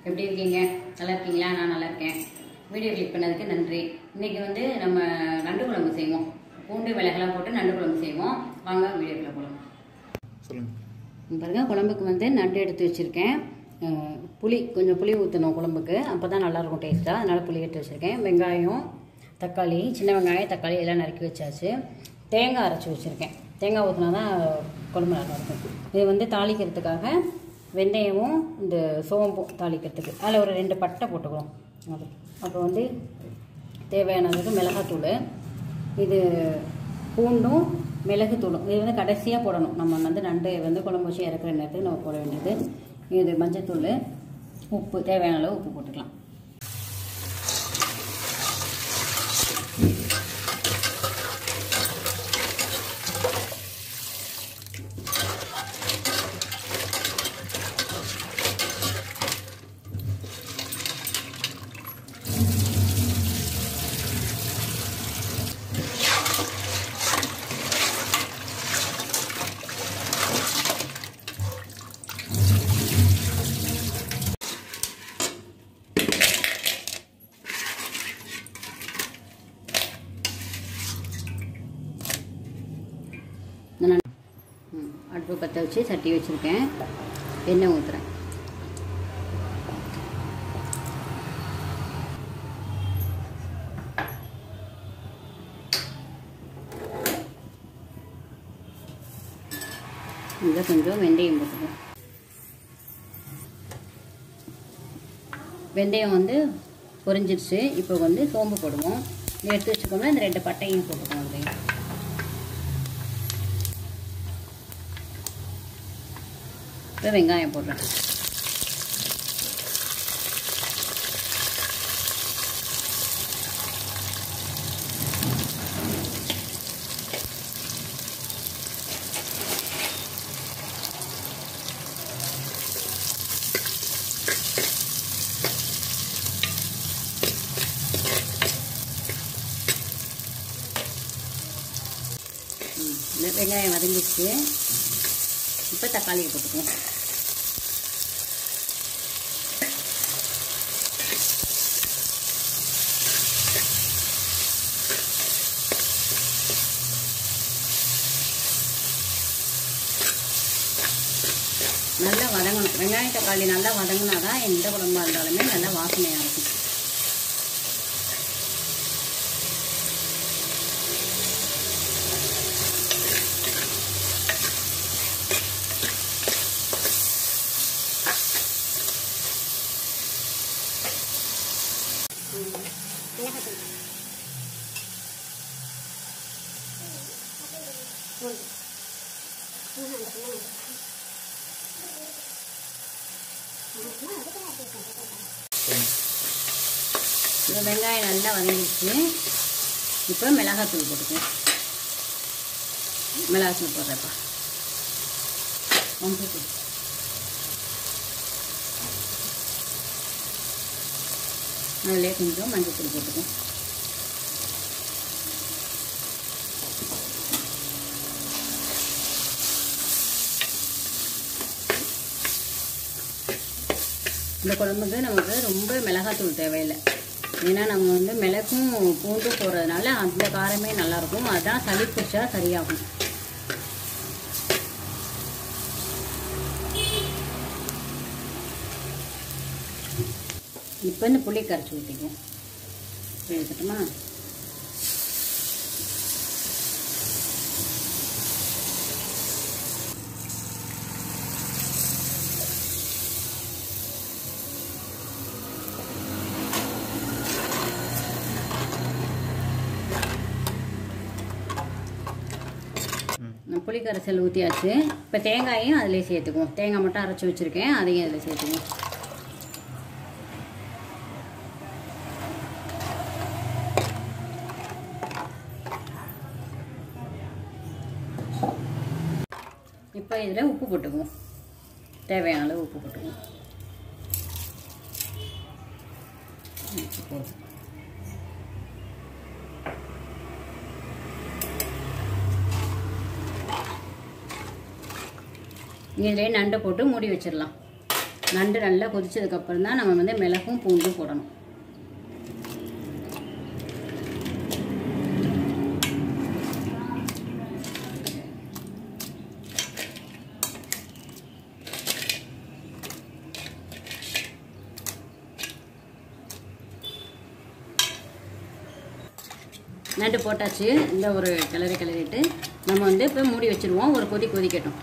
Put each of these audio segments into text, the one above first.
எப்படி இருக்கீங்க நல்லா இருக்கீங்களா நான் நல்லா இருக்கேன் வீடியோ கிளிக் பண்ணதுக்கு நன்றி இன்னைக்கு வந்து நம்ம நண்டு குழம்பு செய்வோம் பூண்டு மிளகெல்லாம் போட்டு நண்டு குழம்பு செய்வோம் வாங்க வீடியோக்குள்ள போகலாம் சொல்லுங்க இங்க பாருங்க குழம்புக்கு வந்து நண்டு எடுத்து வச்சுருக்கேன் அஹ், புளி கொஞ்சம் புளி ஊற்றணும் குழம்புக்கு அப்போ தான் நல்லாயிருக்கும் டேஸ்ட்டாக அதனால் புளி எடுத்து வச்சுருக்கேன் வெங்காயம் தக்காளி சின்ன வெங்காயம் தக்காளி எல்லாம் நறுக்கி வச்சாச்சு தேங்காய் அரைச்சி வச்சுருக்கேன் தேங்காய் ஊற்றினா தான் குழம்பு நல்லாயிருக்கும் இது வந்து தாளிக்கிறதுக்காக வெந்தயமும் இந்த சோம்பும் தாளிக்கிறதுக்கு அதில் ஒரு ரெண்டு பட்டை போட்டுக்கிறோம் அது அப்புறம் வந்து தேவையானதுக்கு மிளகாத்தூள் இது பூண்டும் மிளகுத்தூளும் இது வந்து கடைசியாக போடணும் நம்ம வந்து நண்டு வந்து குழம்பு வச்சு இறக்குற நேரத்துக்கு நம்ம போட வேண்டியது இது மஞ்சத்தூள் உப்பு தேவையான அளவு உப்பு போட்டுக்கலாம் இந்த நண்டு- ம், அடுப்பு பற்ற வச்சு சட்டி வச்சுருக்கேன் எண்ணெய் ஊற்றுறேன் இதில் கொஞ்சம் வெந்தயம் போட்டுக்குவோம் வெந்தயம் வந்து பொரிஞ்சிருச்சு இப்போ வந்து சோம்பு போடுவோம் இதை எடுத்து வச்சுக்கோங்க இந்த ரெண்டு பட்டையும் போட்டுக்கோங்க அதையும் இப்போ வெங்காயம் போடுறேன் ம், இந்த வெங்காயம் வதங்கிடுச்சு இப்போ தக்காளியை போட்டுக்குவோம் நல்லா வதங்கணும் வெங்காயம் தக்காளி நல்லா வதங்கினா தான் எந்த குழம்பா இருந்தாலுமே நல்லா வாசனையாக இருக்கும் இந்த வெங்காயம் நல்லா வதங்கிடுச்சு இப்போ மிளகாத்தூள் போட்டுக்குவோம் மிளகாத்தூள் போடுறப்பா மஞ்சத்தூள் அதிலே கொஞ்சம் மஞ்சத்தூள் போட்டுக்குவோம் இந்த குழம்புக்கு நமக்கு ரொம்ப மிளகாத்தூள் தேவையில்லை ஏன்னா நம்ம வந்து மிளகும் பூண்டும் போடுறதுனால அந்த காரமே நல்லாயிருக்கும் அதான் சளி பிடிச்சா சரியாகும் இப்போ இந்த புளி கரைச்சி ஊற்றிக்குவோம் எடுத்துட்டோமா புளி கரைசல் ஊற்றியாச்சு இப்போ தேங்காயும் அதிலே சேர்த்துக்குவோம் தேங்காய் மட்டும் அரைச்சி வச்சுருக்கேன் அதையும் அதில் சேர்த்துக்குவோம் இப்போ இதில் உப்பு போட்டுக்குவோம் தேவையான அளவு உப்பு போட்டுக்குவோம் உப்பு போதும் இதிலே நண்டை போட்டு மூடி வச்சிடலாம் நண்டு நல்லா கொதிச்சதுக்கப்புறம் தான் நம்ம வந்து மிளகும் பூண்டும் போடணும் நண்டு போட்டாச்சு இந்த ஒரு கிளறி கிளறிட்டு நம்ம வந்து இப்போ மூடி வச்சுருவோம் ஒரு கொதி கொதிக்கட்டும்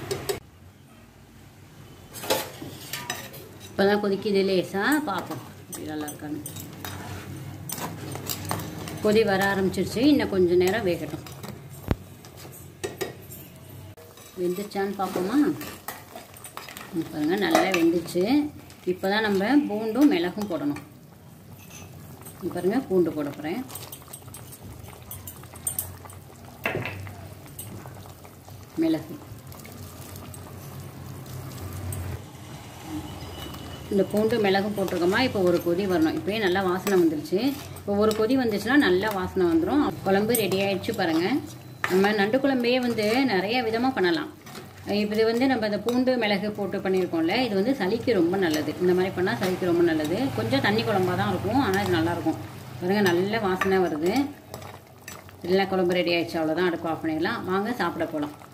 இப்போ தான் கொதிக்குது லேசாக பார்ப்போம் இப்படி நல்லா இருக்கான்னு கொதி வர ஆரம்பிச்சிருச்சு இன்னும் கொஞ்சம் நேரம் வேகட்டும் வெந்துச்சான்னு பார்ப்போமா இங்க பாருங்க நல்லா வெந்துச்சு இப்போ தான் நம்ம பூண்டும் மிளகும் போடணும் இங்க பாருங்க பூண்டு போட போகிறேன் மிளகு இந்த பூண்டு மிளகும் போட்டிருக்கோமா இப்போ ஒரு கொதி வரணும் இப்போயே நல்லா வாசனை வந்துருச்சு இப்போ ஒரு கொதி வந்துச்சுன்னா நல்லா வாசனை வந்துடும் குழம்பு ரெடி ஆயிடுச்சு பாருங்கள் நம்ம நண்டு குழம்பையே வந்து நிறைய விதமாக பண்ணலாம் இப்போ இது வந்து நம்ம இந்த பூண்டு மிளகு போட்டு பண்ணியிருக்கோம்ல இது வந்து சளிக்கு ரொம்ப நல்லது இந்த மாதிரி பண்ணால் சளிக்கு ரொம்ப நல்லது கொஞ்சம் தண்ணி குழம்பா தான் இருக்கும் ஆனால் இது நல்லாயிருக்கும் பாருங்கள் நல்ல வாசனை வருது எல்லா குழம்பு ரெடி ஆயிடுச்சு அவ்வளோதான் அடுப்பு ஆஃப் பண்ணிடலாம் வாங்க சாப்பிட போகலாம்